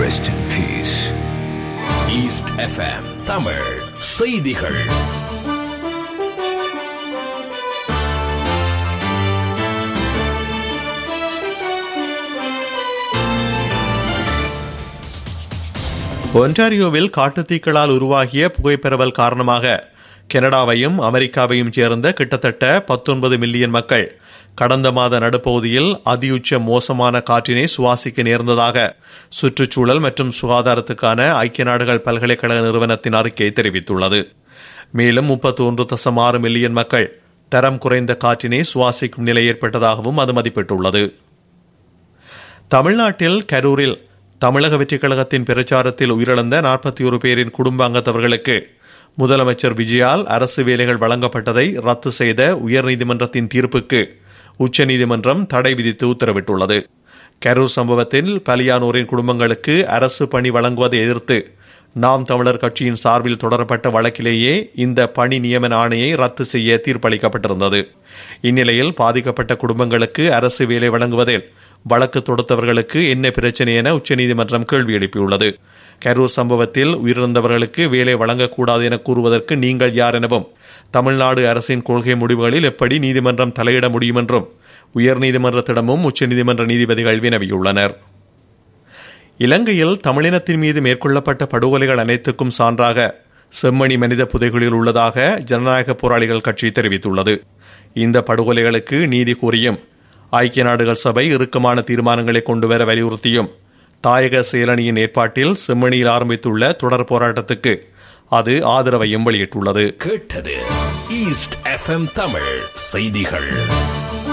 Rest in peace. East FM Tamil செய்திகள் ஒன்டாரியோவில் காட்டுத்தீக்களால் உருவாகிய புகைப்பரவல் காரணமாக கனடாவையும் அமெரிக்காவையும் சேர்ந்த கிட்டத்தட்ட பத்தொன்பது மில்லியன் மக்கள் கடந்த மாத நடுப்பகுதியில் அதியுச்ச மோசமான காற்றினை சுவாசிக்க நேர்ந்ததாக சுற்றுச்சூழல் மற்றும் சுகாதாரத்துக்கான ஐக்கிய நாடுகள் பல்கலைக்கழக நிறுவனத்தின் அறிக்கை தெரிவித்துள்ளது மேலும் முப்பத்தி ஒன்று தசம் ஆறு மில்லியன் மக்கள் தரம் குறைந்த காற்றினை சுவாசிக்கும் நிலை ஏற்பட்டதாகவும் அது மதிப்பிட்டுள்ளது தமிழ்நாட்டில் கரூரில் தமிழக வெற்றிக் கழகத்தின் பிரச்சாரத்தில் உயிரிழந்த நாற்பத்தி ஒரு பேரின் குடும்ப அங்கத்தவர்களுக்கு முதலமைச்சர் விஜயால் அரசு வேலைகள் வழங்கப்பட்டதை ரத்து செய்த உயர்நீதிமன்றத்தின் தீர்ப்புக்கு உச்சநீதிமன்றம் தடை விதித்து உத்தரவிட்டுள்ளது கரூர் சம்பவத்தில் பலியானோரின் குடும்பங்களுக்கு அரசு பணி வழங்குவதை எதிர்த்து நாம் தமிழர் கட்சியின் சார்பில் தொடரப்பட்ட வழக்கிலேயே இந்த பணி நியமன ஆணையை ரத்து செய்ய தீர்ப்பளிக்கப்பட்டிருந்தது இந்நிலையில் பாதிக்கப்பட்ட குடும்பங்களுக்கு அரசு வேலை வழங்குவதில் வழக்கு தொடுத்தவர்களுக்கு என்ன பிரச்சனை என உச்சநீதிமன்றம் கேள்வி எழுப்பியுள்ளது கரூர் சம்பவத்தில் உயிரிழந்தவர்களுக்கு வேலை வழங்கக்கூடாது என கூறுவதற்கு நீங்கள் யார் எனவும் தமிழ்நாடு அரசின் கொள்கை முடிவுகளில் எப்படி நீதிமன்றம் தலையிட முடியும் என்றும் உயர்நீதிமன்றத்திடமும் உச்சநீதிமன்ற நீதிபதிகள் வினவியுள்ளனர் இலங்கையில் தமிழினத்தின் மீது மேற்கொள்ளப்பட்ட படுகொலைகள் அனைத்துக்கும் சான்றாக செம்மணி மனித புதைகுழியில் உள்ளதாக ஜனநாயக போராளிகள் கட்சி தெரிவித்துள்ளது இந்த படுகொலைகளுக்கு நீதி கூறியும் ஐக்கிய நாடுகள் சபை இறுக்கமான தீர்மானங்களை கொண்டுவர வலியுறுத்தியும் தாயக செயலணியின் ஏற்பாட்டில் செம்மணியில் ஆரம்பித்துள்ள தொடர் போராட்டத்துக்கு அது ஆதரவையும் வெளியிட்டுள்ளது கேட்டது ஈஸ்ட் எஃப்எம் தமிழ் செய்திகள்